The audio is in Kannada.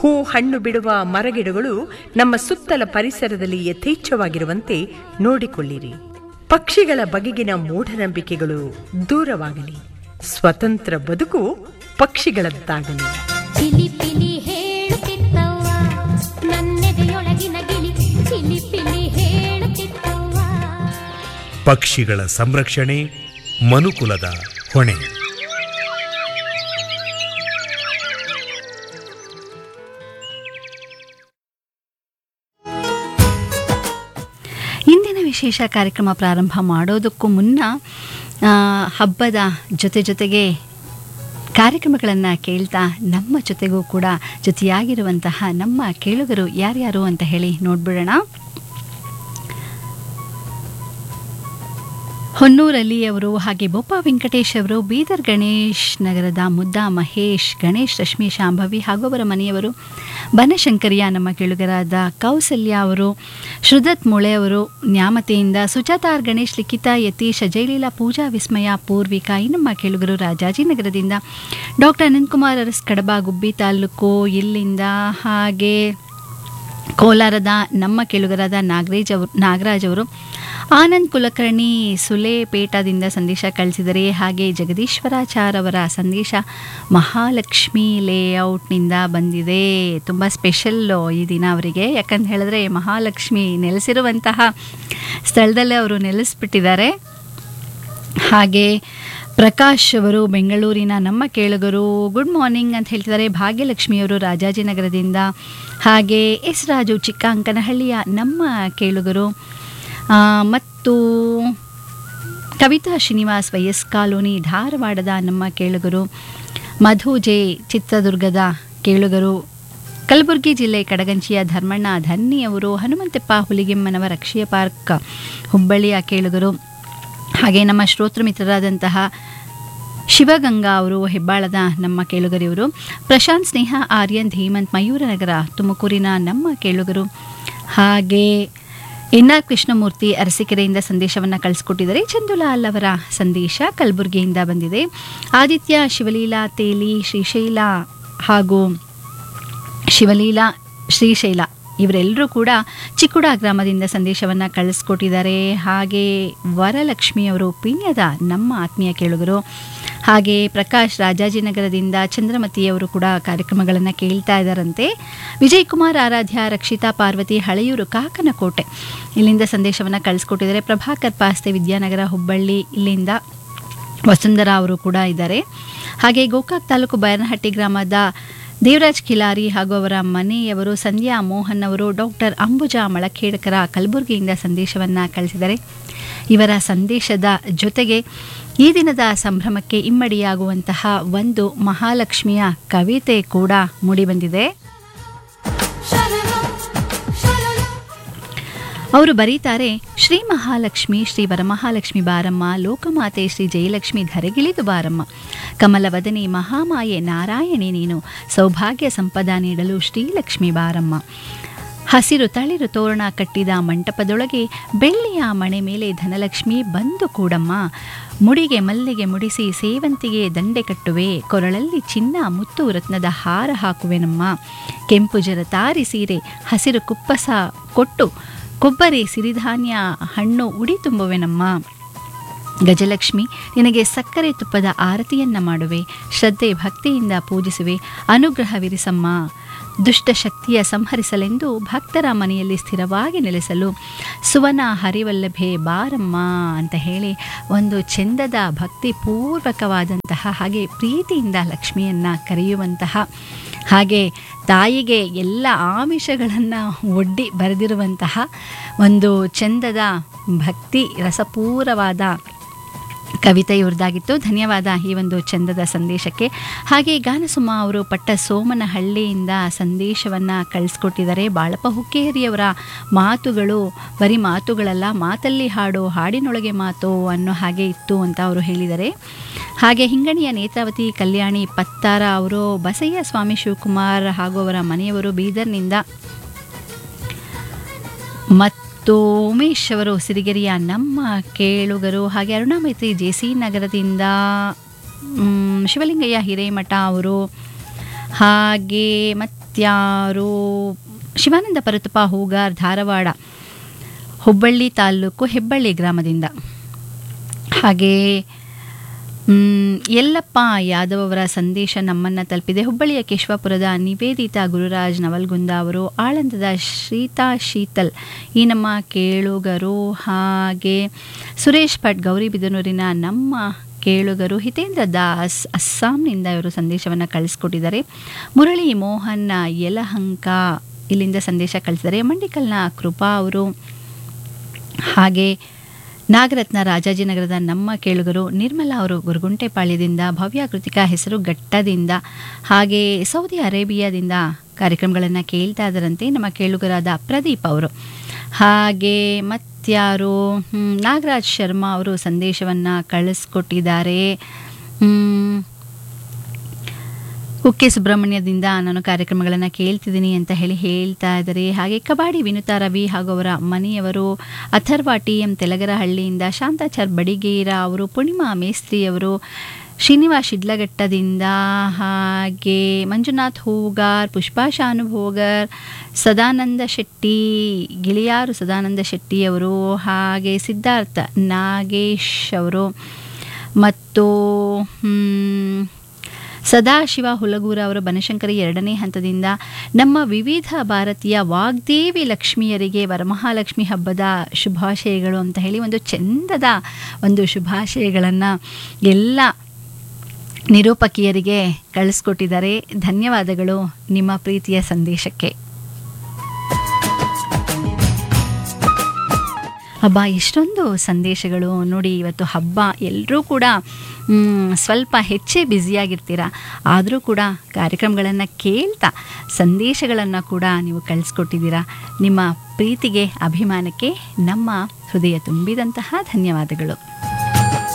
ಹೂ ಹಣ್ಣು ಬಿಡುವ ಮರಗಿಡಗಳು ನಮ್ಮ ಸುತ್ತಲ ಪರಿಸರದಲ್ಲಿ ಯಥೇಚ್ಛವಾಗಿರುವಂತೆ ನೋಡಿಕೊಳ್ಳಿರಿ ಪಕ್ಷಿಗಳ ಬಗೆಗಿನ ಮೂಢನಂಬಿಕೆಗಳು ದೂರವಾಗಲಿ ಸ್ವತಂತ್ರ ಬದುಕು ಪಕ್ಷಿಗಳದ್ದಾಗಲಿ ಚಿಲಿ ಪಿಲಿ ಹೇಳುತ್ತಿತ್ತವ್ವ ನನ್ನೆದೆಯೊಳಗಿನ ಗಿಳಿ ಚಿಲಿ ಪಿಲಿ ಹೇಳುತ್ತಿತ್ತವ್ವ ಪಕ್ಷಿಗಳ ಸಂರಕ್ಷಣೆ ಮನುಕುಲದ ಹೊಣೆ ಇಂದಿನ ವಿಶೇಷ ಕಾರ್ಯಕ್ರಮ ಪ್ರಾರಂಭ ಮಾಡೋದಕ್ಕೂ ಮುನ್ನ ಆ, ಹಬ್ಬದ ಜೊತೆ ಜೊತೆಗೆ ಕಾರ್ಯಕ್ರಮಗಳನ್ನು ಕೇಳ್ತಾ ನಮ್ಮ ಜೊತೆಗೂ ಕೂಡ ಜೊತೆಯಾಗಿರುವಂತಹ ನಮ್ಮ ಕೇಳುಗರು ಯಾರ್ಯಾರು ಅಂತ ಹೇಳಿ ನೋಡ್ಬಿಡೋಣ ಹೊನ್ನೂರಲ್ಲಿ ಅವರು ಹಾಗೆ ಬೊಪ್ಪ ವೆಂಕಟೇಶ್ ಅವರು ಬೀದರ್ ಗಣೇಶ್ ನಗರದ ಮುದ್ದಾ ಮಹೇಶ್ ಗಣೇಶ್ ರಶ್ಮಿ ಶಾಂಭವಿ ಹಾಗೂ ಅವರ ಮನೆಯವರು ಬನಶಂಕರಿಯ ನಮ್ಮ ಕೇಳುಗರಾದ ಕೌಸಲ್ಯ ಅವರು ಶ್ರುದತ್ ಮುಳೆ ಅವರು ನ್ಯಾಮತೆಯಿಂದ ಸುಜಾತ ಆರ್ ಗಣೇಶ್ ಲಿಖಿತ ಯತೀಶ್ ಅಜಯಲೀಲಾ ಪೂಜಾ ವಿಸ್ಮಯ ಪೂರ್ವಿಕಾ ಈ ನಮ್ಮ ಕೇಳುಗರು ರಾಜಾಜಿನಗರದಿಂದ ಡಾಕ್ಟರ್ ಅನಂತಕುಮಾರ್ ಅರಸ್ ಕಡಬ ಗುಬ್ಬಿ ತಾಲೂಕು ಇಲ್ಲಿಂದ ಹಾಗೆ ಕೋಲಾರದ ನಮ್ಮ ಕೇಳುಗರಾದ ನಾಗರೇಜ್ ಅವರು ನಾಗರಾಜ್ ಅವರು ಆನಂದ್ ಕುಲಕರ್ಣಿ ಸುಲೇಪೇಟದಿಂದ ಸಂದೇಶ ಕಳಿಸಿದರೆ ಹಾಗೆ ಜಗದೀಶ್ವರಾಚಾರ್ ಅವರ ಸಂದೇಶ ಮಹಾಲಕ್ಷ್ಮಿ ಲೇಔಟ್ನಿಂದ ಬಂದಿದೆ ತುಂಬ ಸ್ಪೆಷಲ್ಲು ಈ ದಿನ ಅವರಿಗೆ ಯಾಕಂತ ಹೇಳಿದ್ರೆ ಮಹಾಲಕ್ಷ್ಮಿ ನೆಲೆಸಿರುವಂತಹ ಸ್ಥಳದಲ್ಲೇ ಅವರು ನೆಲೆಸ್ಬಿಟ್ಟಿದ್ದಾರೆ ಹಾಗೆ ಪ್ರಕಾಶ್ ಅವರು ಬೆಂಗಳೂರಿನ ನಮ್ಮ ಕೇಳುಗರು ಗುಡ್ ಮಾರ್ನಿಂಗ್ ಅಂತ ಹೇಳ್ತಿದ್ದಾರೆ ಭಾಗ್ಯಲಕ್ಷ್ಮಿಯವರು ರಾಜಾಜಿನಗರದಿಂದ ಹಾಗೆ ಎಸ್ ರಾಜು ಚಿಕ್ಕ ಅಂಕನಹಳ್ಳಿಯ ನಮ್ಮ ಕೇಳುಗರು ಆ, ಮತ್ತು ಕವಿತಾ ಶ್ರೀನಿವಾಸ್ ವೈಎಸ್ ಕಾಲೋನಿ ಧಾರವಾಡದ ನಮ್ಮ ಕೇಳುಗರು ಮಧು ಜೆ ಚಿತ್ರದುರ್ಗದ ಕೇಳುಗರು ಕಲಬುರಗಿ ಜಿಲ್ಲೆ ಕಡಗಂಚಿಯ ಧರ್ಮಣ್ಣ ಧನ್ನಿಯವರು ಹನುಮಂತಪ್ಪ ಹುಲಿಗೆಮ್ಮನವರ ಅಕ್ಷಯ ಪಾರ್ಕ್ ಹುಬ್ಬಳ್ಳಿಯ ಕೇಳುಗರು ಹಾಗೆ ನಮ್ಮ ಶ್ರೋತೃ ಮಿತ್ರರಾದಂತಹ ಶಿವಗಂಗಾ ಅವರು ಹೆಬ್ಬಾಳದ ನಮ್ಮ ಕೇಳುಗರಿವರು ಪ್ರಶಾಂತ್ ಸ್ನೇಹ ಆರ್ಯನ್ ಧೀಮಂತ್ ಮಯೂರನಗರ ತುಮಕೂರಿನ ನಮ್ಮ ಕೇಳುಗರು ಹಾಗೆ ಎನ್ ಆರ್ ಕೃಷ್ಣಮೂರ್ತಿ ಅರಸೀಕೆರೆಯಿಂದ ಸಂದೇಶವನ್ನು ಕಳಿಸ್ಕೊಟ್ಟಿದ್ದಾರೆ ಚಂದುಲಾಲ್ ಅವರ ಸಂದೇಶ ಕಲಬುರಗಿಯಿಂದ ಬಂದಿದೆ ಆದಿತ್ಯ ಶಿವಲೀಲಾ ತೇಲಿ ಶ್ರೀಶೈಲ ಹಾಗೂ ಶಿವಲೀಲಾ ಶ್ರೀಶೈಲ ಇವರೆಲ್ಲರೂ ಕೂಡ ಚಿಕ್ಕುಡ ಗ್ರಾಮದಿಂದ ಸಂದೇಶವನ್ನು ಕಳಿಸ್ಕೊಟ್ಟಿದ್ದಾರೆ ಹಾಗೆ ವರಲಕ್ಷ್ಮಿಯವರು ಪೀಣ್ಯದ ನಮ್ಮ ಆತ್ಮೀಯ ಕೇಳುಗರು ಹಾಗೆ ಪ್ರಕಾಶ್ ರಾಜಾಜಿನಗರದಿಂದ ಚಂದ್ರಮತಿಯವರು ಕೂಡ ಕಾರ್ಯಕ್ರಮಗಳನ್ನು ಕೇಳ್ತಾ ಇದ್ದಾರಂತೆ ವಿಜಯ್ ಕುಮಾರ್ ಆರಾಧ್ಯ ರಕ್ಷಿತಾ ಪಾರ್ವತಿ ಹಳೆಯೂರು ಕಾಕನಕೋಟೆ ಇಲ್ಲಿಂದ ಸಂದೇಶವನ್ನು ಕಳಿಸ್ಕೊಟ್ಟಿದ್ದಾರೆ ಪ್ರಭಾಕರ್ ಪಾಸ್ತೆ ವಿದ್ಯಾನಗರ ಹುಬ್ಬಳ್ಳಿ ಇಲ್ಲಿಂದ ವಸುಂಧರಾ ಅವರು ಕೂಡ ಇದ್ದಾರೆ ಹಾಗೆ ಗೋಕಾಕ್ ತಾಲೂಕು ಬಯನಹಟ್ಟಿ ಗ್ರಾಮದ ದೇವರಾಜ್ ಕಿಲಾರಿ ಹಾಗೂ ಅವರ ಮನೆಯವರು ಸಂಧ್ಯಾ ಮೋಹನ್ ಅವರು ಡಾಕ್ಟರ್ ಅಂಬುಜಾ ಮಳಖೇಡ್ಕರ ಕಲಬುರಗಿಯಿಂದ ಸಂದೇಶವನ್ನು ಕಳಿಸಿದ್ದಾರೆ ಇವರ ಸಂದೇಶದ ಜೊತೆಗೆ ಈ ದಿನದ ಸಂಭ್ರಮಕ್ಕೆ ಇಮ್ಮಡಿಯಾಗುವಂತಹ ಒಂದು ಮಹಾಲಕ್ಷ್ಮಿಯ ಕವಿತೆ ಕೂಡ ಮೂಡಿಬಂದಿದೆ ಅವರು ಬರೀತಾರೆ ಶ್ರೀ ಮಹಾಲಕ್ಷ್ಮಿ ಶ್ರೀ ವರಮಹಾಲಕ್ಷ್ಮಿ ಬಾರಮ್ಮ ಲೋಕಮಾತೆ ಶ್ರೀ ಜಯಲಕ್ಷ್ಮಿ ಧರೆಗಿಳಿದು ಬಾರಮ್ಮ ಕಮಲವದನೆ ಮಹಾಮಾಯೆ ನಾರಾಯಣಿ ನೀನು ಸೌಭಾಗ್ಯ ಸಂಪದ ನೀಡಲು ಶ್ರೀಲಕ್ಷ್ಮಿ ಬಾರಮ್ಮ ಹಸಿರು ತಳಿರು ತೋರಣ ಕಟ್ಟಿದ ಮಂಟಪದೊಳಗೆ ಬೆಳ್ಳಿಯ ಮಣೆ ಮೇಲೆ ಧನಲಕ್ಷ್ಮಿ ಬಂದು ಕೂಡಮ್ಮ ಮುಡಿಗೆ ಮಲ್ಲಿಗೆ ಮುಡಿಸಿ ಸೇವಂತಿಗೆ ದಂಡೆ ಕಟ್ಟುವೆ ಕೊರಳಲ್ಲಿ ಚಿನ್ನ ಮುತ್ತು ರತ್ನದ ಹಾರ ಹಾಕುವೆನಮ್ಮ ಕೆಂಪು ಜರತಾರಿ ಸೀರೆ ಹಸಿರು ಕುಪ್ಪಸ ಕೊಟ್ಟು ಕೊಬ್ಬರಿ ಸಿರಿಧಾನ್ಯ ಹಣ್ಣು ಉಡಿ ತುಂಬುವೆನಮ್ಮ ಗಜಲಕ್ಷ್ಮಿ ನಿನಗೆ ಸಕ್ಕರೆ ತುಪ್ಪದ ಆರತಿಯನ್ನ ಮಾಡುವೆ ಶ್ರದ್ಧೆ ಭಕ್ತಿಯಿಂದ ಪೂಜಿಸುವೆ ಅನುಗ್ರಹವಿರಿಸಮ್ಮ ದುಷ್ಟಶಕ್ತಿಯ ಸಂಹರಿಸಲೆಂದು ಭಕ್ತರ ಮನೆಯಲ್ಲಿ ಸ್ಥಿರವಾಗಿ ನೆಲೆಸಲು ಸುವನ ಹರಿವಲ್ಲಭೆ ಬಾರಮ್ಮ ಅಂತ ಹೇಳಿ ಒಂದು ಚೆಂದದ ಭಕ್ತಿಪೂರ್ವಕವಾದಂತಹ ಹಾಗೆ ಪ್ರೀತಿಯಿಂದ ಲಕ್ಷ್ಮಿಯನ್ನು ಕರೆಯುವಂತಹ ಹಾಗೆ ತಾಯಿಗೆ ಎಲ್ಲ ಆಮಿಷಗಳನ್ನು ಒಡ್ಡಿ ಬರೆದಿರುವಂತಹ ಒಂದು ಚೆಂದದ ಭಕ್ತಿ ರಸಪೂರವಾದ ಕವಿತೆ ಇವ್ರದ್ದಾಗಿತ್ತು ಧನ್ಯವಾದ ಈ ಒಂದು ಚಂದದ ಸಂದೇಶಕ್ಕೆ ಹಾಗೆ ಗಾನಸುಮ ಅವರು ಪಟ್ಟ ಸೋಮನಹಳ್ಳಿಯಿಂದ ಸಂದೇಶವನ್ನು ಕಳಿಸ್ಕೊಟ್ಟಿದ್ದಾರೆ ಬಾಳಪ್ಪ ಹುಕ್ಕೇರಿಯವರ ಮಾತುಗಳು ಬರೀ ಮಾತುಗಳಲ್ಲ ಮಾತಲ್ಲಿ ಹಾಡು ಹಾಡಿನೊಳಗೆ ಮಾತು ಅನ್ನೋ ಹಾಗೆ ಇತ್ತು ಅಂತ ಅವರು ಹೇಳಿದ್ದಾರೆ ಹಾಗೆ ಹಿಂಗಣಿಯ ನೇತ್ರಾವತಿ ಕಲ್ಯಾಣಿ ಪತ್ತಾರ ಅವರು ಬಸಯ್ಯ ಸ್ವಾಮಿ ಶಿವಕುಮಾರ್ ಹಾಗೂ ಅವರ ಮನೆಯವರು ಬೀದರ್ನಿಂದ ಮತ್ತು ಉಮೇಶ್ ಅವರು ಸಿರಿಗೆರೆಯ ನಮ್ಮ ಕೇಳುಗರು ಹಾಗೆ ಅರುಣಾ ಮೈತ್ರಿ ಜೆ ಸಿ ನಗರದಿಂದ ಮ್, ಶಿವಲಿಂಗಯ್ಯ ಹಿರೇಮಠ ಅವರು ಹಾಗೆ ಮತ್ಯಾರು ಶಿವಾನಂದ ಪರತಪ್ಪ ಹೂಗಾರ್ ಧಾರವಾಡ ಹುಬ್ಬಳ್ಳಿ ತಾಲೂಕು ಹೆಬ್ಬಳ್ಳಿ ಗ್ರಾಮದಿಂದ ಹಾಗೆ ಮ್, ಯಲ್ಲಪ್ಪ ಯಾದವ್ ಅವರ ಸಂದೇಶ ನಮ್ಮನ್ನು ತಲುಪಿದೆ ಹುಬ್ಬಳ್ಳಿಯ ಕೇಶವಾಪುರದ ನಿವೇದಿತಾ ಗುರುರಾಜ್ ನವಲ್ಗುಂದ ಅವರು ಆಳಂದದ ಶ್ರೀತಾ ಶೀತಲ್ ಈ ನಮ್ಮ ಕೇಳುಗರು ಹಾಗೆ ಸುರೇಶ್ ಭಟ್ ಗೌರಿಬಿದನೂರಿನ ನಮ್ಮ ಕೇಳುಗರು ಹಿತೇಂದ್ರ ದಾಸ್ ಅಸ್ಸಾಂನಿಂದ ಇವರು ಸಂದೇಶವನ್ನು ಕಳಿಸ್ಕೊಟ್ಟಿದ್ದಾರೆ ಮುರಳಿ ಮೋಹನ್ ಯಲಹಂಕ ಇಲ್ಲಿಂದ ಸಂದೇಶ ಕಳಿಸಿದ್ದಾರೆ ಮಂಡಿಕಲ್ನ ಕೃಪಾ ಅವರು ಹಾಗೆ ನಾಗರತ್ನ ರಾಜಾಜಿನಗರದ ನಮ್ಮ ಕೇಳುಗರು ನಿರ್ಮಲಾ ಅವರು ಗುರುಗುಂಟೆಪಾಳ್ಯದಿಂದ ಭವ್ಯ ಕೃತಿಕಾ ಹೆಸರು ಘಟ್ಟದಿಂದ ಹಾಗೆ ಸೌದಿ ಅರೇಬಿಯಾದಿಂದ ಕಾರ್ಯಕ್ರಮಗಳನ್ನು ಕೇಳ್ತಾ ಇದ್ದರಂತೆ ನಮ್ಮ ಕೇಳುಗರಾದ ಪ್ರದೀಪ್ ಅವರು ಹಾಗೆ ಮತ್ಯಾರು ಹ್ಮ್, ನಾಗರಾಜ್ ಶರ್ಮಾ ಅವರು ಸಂದೇಶವನ್ನು ಕಳಿಸ್ಕೊಟ್ಟಿದ್ದಾರೆ ಹ್ಮ್, ಕುಕ್ಕೆ ಸುಬ್ರಹ್ಮಣ್ಯದಿಂದ ನಾನು ಕಾರ್ಯಕ್ರಮಗಳನ್ನು ಕೇಳ್ತಿದ್ದೀನಿ ಅಂತ ಹೇಳಿ ಹೇಳ್ತಾ ಇದ್ದಾರೆ ಹಾಗೆ ಕಬಾಡಿ ವಿನುತಾ ರವಿ ಹಾಗೂ ಅವರ ಮನೆಯವರು ಅಥರ್ವ ಟಿ ಎಂ ತೆಲಗರಹಳ್ಳಿಯಿಂದ ಶಾಂತಾಚಾರ್ ಬಡಿಗೇರ ಅವರು ಪೂರ್ಣಿಮಾ ಮೇಸ್ತ್ರಿ ಅವರು ಶ್ರೀನಿವಾಸ್ ಶಿಡ್ಲಘಟ್ಟದಿಂದ ಹಾಗೆ ಮಂಜುನಾಥ್ ಹೂಗಾರ್ ಪುಷ್ಪಾ ಶಾನುಭೋಗರ್ ಸದಾನಂದ ಶೆಟ್ಟಿ ಗಿಳಿಯಾರು ಸದಾನಂದ ಶೆಟ್ಟಿಯವರು ಹಾಗೆ ಸಿದ್ಧಾರ್ಥ ನಾಗೇಶ್ ಅವರು ಮತ್ತು ಹ್ಮ್, ಸದಾಶಿವ ಹುಲಗೂರ ಅವರ ಬನಶಂಕರಿ ಎರಡನೇ ಹಂತದಿಂದ ನಮ್ಮ ವಿವಿಧ ಭಾರತೀಯ ವಾಗ್ದೇವಿ ಲಕ್ಷ್ಮಿಯರಿಗೆ ವರಮಹಾಲಕ್ಷ್ಮಿ ಹಬ್ಬದ ಶುಭಾಶಯಗಳು ಅಂತ ಹೇಳಿ ಒಂದು ಚೆಂದದ ಒಂದು ಶುಭಾಶಯಗಳನ್ನು ಎಲ್ಲ ನಿರೂಪಕಿಯರಿಗೆ ಕಳಿಸ್ಕೊಟ್ಟಿದ್ದಾರೆ ಧನ್ಯವಾದಗಳು ನಿಮ್ಮ ಪ್ರೀತಿಯ ಸಂದೇಶಕ್ಕೆ ಹಬ್ಬ ಎಷ್ಟೊಂದು ಸಂದೇಶಗಳು ನೋಡಿ ಇವತ್ತು ಹಬ್ಬ ಎಲ್ಲರೂ ಕೂಡ ಮ್, ಸ್ವಲ್ಪ ಹೆಚ್ಚೇ ಬ್ಯುಸಿಯಾಗಿರ್ತೀರ ಆದರೂ ಕೂಡ ಕಾರ್ಯಕ್ರಮಗಳನ್ನು ಕೇಳ್ತಾ ಸಂದೇಶಗಳನ್ನು ಕೂಡ ನೀವು ಕಳಿಸ್ಕೊಟ್ಟಿದ್ದೀರಾ ನಿಮ್ಮ ಪ್ರೀತಿಗೆ ಅಭಿಮಾನಕ್ಕೆ ನಮ್ಮ ಹೃದಯ ತುಂಬಿದಂತಹ ಧನ್ಯವಾದಗಳು